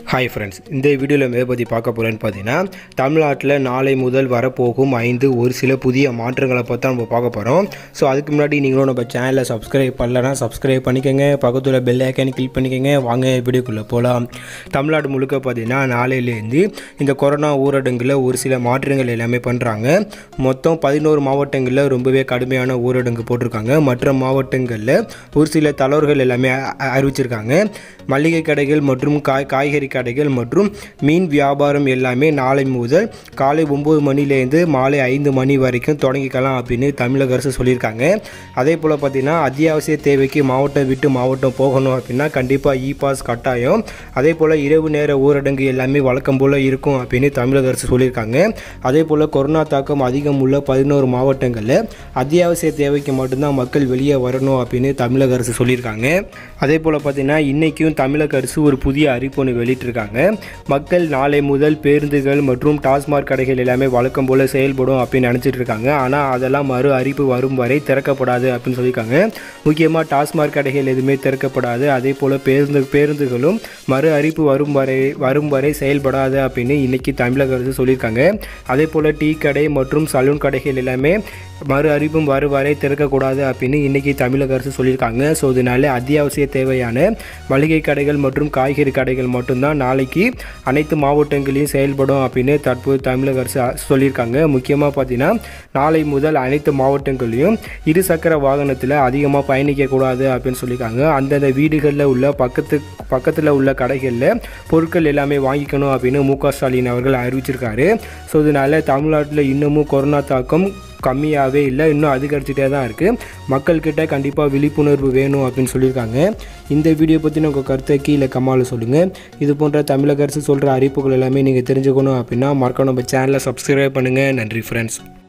hi friends இந்த வீடியோவில் எதை பற்றி பார்க்க போகிறேன்னு பார்த்தீங்கன்னா தமிழ்நாட்டில் நாளை முதல் வரப்போகும் ஐந்து ஒரு சில புதிய மாற்றங்களை பற்றி தான் நம்ம பார்க்க போகிறோம் ஸோ அதுக்கு முன்னாடி நீங்களும் நம்ம சேனலை சப்ஸ்கிரைப் பண்ணலன்னா சப்ஸ்கிரைப் பண்ணிக்கோங்க பக்கத்தில் பெல் ஐக்கானி கிளிக் பண்ணிக்கோங்க வாங்க வீடியோக்குள்ளே போகலாம் தமிழ்நாடு முழுக்க பார்த்தீங்கன்னா நாளையிலேருந்து இந்த கொரோனா ஊரடங்கில் ஒரு சில மாற்றங்கள் எல்லாமே பண்ணுறாங்க மொத்தம் பதினோரு மாவட்டங்களில் ரொம்பவே கடுமையான ஊரடங்கு போட்டிருக்காங்க மற்ற மாவட்டங்களில் ஒரு சில தளர்வுகள் எல்லாமே அ- அ- அறிவிச்சிருக்காங்க மளிகை கடைகள் மற்றும் காய் காய்கறி கடைகள் மற்றும் மீன் வியாபாரம் எல்லாமே நாளை முதல் காலை ஒம்பது மணிலேருந்து மாலை ஐந்து மணி வரைக்கும் தொடங்கிக்கலாம் அப்படின்னு தமிழக அரசு சொல்லியிருக்காங்க அதே போல் பார்த்தீங்கன்னா அத்தியாவசிய தேவைக்கு மாவட்டம் விட்டு மாவட்டம் போகணும் அப்படின்னா கண்டிப்பாக இ பாஸ் கட்டாயம் அதே போல் இரவு நேர ஊரடங்கு எல்லாமே வழக்கம் போல் இருக்கும் அப்படின்னு தமிழக அரசு சொல்லியிருக்காங்க அதே போல் கொரோனா தாக்கம் அதிகம் உள்ள பதினோரு மாவட்டங்களில் அத்தியாவசிய தேவைக்கு மட்டும்தான் மக்கள் வெளியே வரணும் அப்படின்னு தமிழக அரசு சொல்லியிருக்காங்க அதே போல் பார்த்தீங்கன்னா இன்றைக்கும் தமிழக அரசு ஒரு புதிய அறிவிப்பு ஒன்று வெளியிட்டிருக்காங்க மக்கள் நாளை முதல் பேருந்துகள் மற்றும் டாஸ்மாக் கடைகள் எல்லாமே வழக்கம் போல் செயல்படும் அப்படின்னு நினச்சிட்டு இருக்காங்க ஆனால் அதெல்லாம் மறு அறிவிப்பு வரும் வரை திறக்கப்படாது அப்படின்னு சொல்லியிருக்காங்க முக்கியமாக டாஸ்மாக் கடைகள் எதுவுமே திறக்கப்படாது அதே போல் பேருந்து பேருந்துகளும் மறு அறிவிப்பு வரும் வரை வரும் வரை செயல்படாது அப்படின்னு இன்னைக்கு தமிழக அரசு சொல்லியிருக்காங்க அதே போல் டீ கடை மற்றும் சலூன் கடைகள் எல்லாமே மறு அறிவிப்பும் வரும் வரை திறக்கக்கூடாது அப்படின்னு இன்னைக்கு தமிழக அரசு சொல்லியிருக்காங்க ஸோ இதனால அத்தியாவசிய தேவையான மளிகை கடைகள் மற்றும் காய்கறி கடைகள் மட்டும்தான் நாளைக்கு அனைத்து மாவட்டங்களையும் செயல்படும் அப்படின்னு தற்போது தமிழக அரசு அ- சொல்லியிருக்காங்க முக்கியமாக பார்த்தீங்கன்னா நாளை முதல் அனைத்து மாவட்டங்களையும் இருசக்கர வாகனத்தில் அதிகமாக பயணிக்கக்கூடாது அப்படின்னு சொல்லியிருக்காங்க அந்தந்த வீடுகளில் உள்ள பக்கத்து பக்கத்தில் உள்ள கடைகளில் பொருட்கள் எல்லாமே வாங்கிக்கணும் அப்படின்னு மு க ஸ்டாலின் அவர்கள் அறிவிச்சிருக்காரு ஸோ இதனால தமிழ்நாட்டில் இன்னமும் கொரோனா தாக்கம் கம்மியாகவே இல்லை இன்னும் அதிகரிச்சுட்டே தான் இருக்குது மக்கள்கிட்ட கண்டிப்பாக விழிப்புணர்வு வேணும் அப்படின்னு சொல்லியிருக்காங்க இந்த வீடியோ பற்றி உங்கள் கருத்தை கீழே கமாவில் சொல்லுங்கள் இது போன்ற தமிழக அரசு சொல்கிற அறிவிப்புகள் எல்லாமே நீங்கள் தெரிஞ்சுக்கணும் அப்படின்னா மறக்காம நம்ம சேனலை சப்ஸ்கிரைப் பண்ணுங்கள் நன்றி ஃப்ரெண்ட்ஸ்